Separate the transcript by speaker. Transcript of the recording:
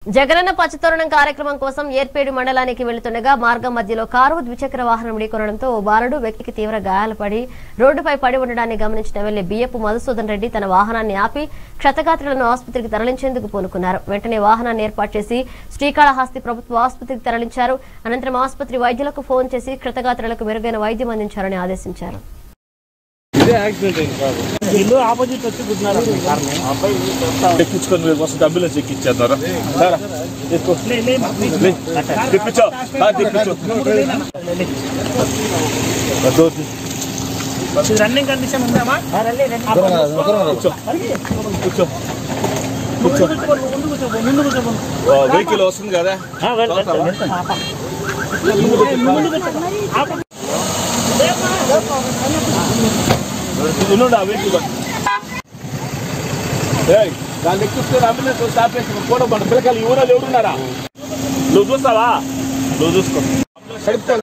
Speaker 1: జగనన్న పచ్చతోరణం కార్యక్రమం కోసం ఏర్పేడు మండలానికి వెళుతుండగా మార్గం మధ్యలో కారు ద్విచక్ర వాహనం ఢీకొనడంతో ఓ బాలుడు వ్యక్తికి తీవ్ర గాయాలపడి రోడ్డుపై పడి ఉండడాన్ని గమనించిన వెళ్లే బియ్యపు మధుసూదన్ రెడ్డి తన వాహనాన్ని ఆపి క్షతగాత్రులను ఆసుపత్రికి తరలించేందుకు పూనుకున్నారు వెంటనే వాహనాన్ని ఏర్పాటు చేసి శ్రీకాళహస్తి ప్రభుత్వ ఆసుపత్రికి తరలించారు అనంతరం ఆసుపత్రి వైద్యులకు ఫోన్ చేసి క్షతగాత్రులకు మెరుగైన వైద్యం అందించారని ఆదేశించారు
Speaker 2: ఇదే యాక్సిడెంట్ అయింది కాదు
Speaker 3: ఇల్లు ఆపోజిట్ వచ్చి గుద్దినారు కార్ని
Speaker 2: ఎక్కించుకొని మీరు వస్తుంది అంబులెన్స్ ఎక్కిచ్చేద్దారా సారా తీసుకో
Speaker 3: లే, లే, లే.
Speaker 2: లే. తెప్పించో ఆ, తెప్పించో అదోటి.
Speaker 3: ఇది రన్నింగ్ కండిషన్ ఉందామా
Speaker 2: కూర్చో కూర్చో కూర్చో
Speaker 3: ముందు కూర్చో ముందు కూర్చో
Speaker 2: ఆ, వెహికల్ వస్తుంది కదా ఇల్లుండి ఆ వెహికల్ ఏయ్, దాన్ని ఎక్కిస్తే అంబులెన్స్ స్టాప్ చేసి కూడా మన పిల్లకాయలు ఎవరో ఎవరున్నారా నువ్వు చూస్తావా నువ్వు చూసుకో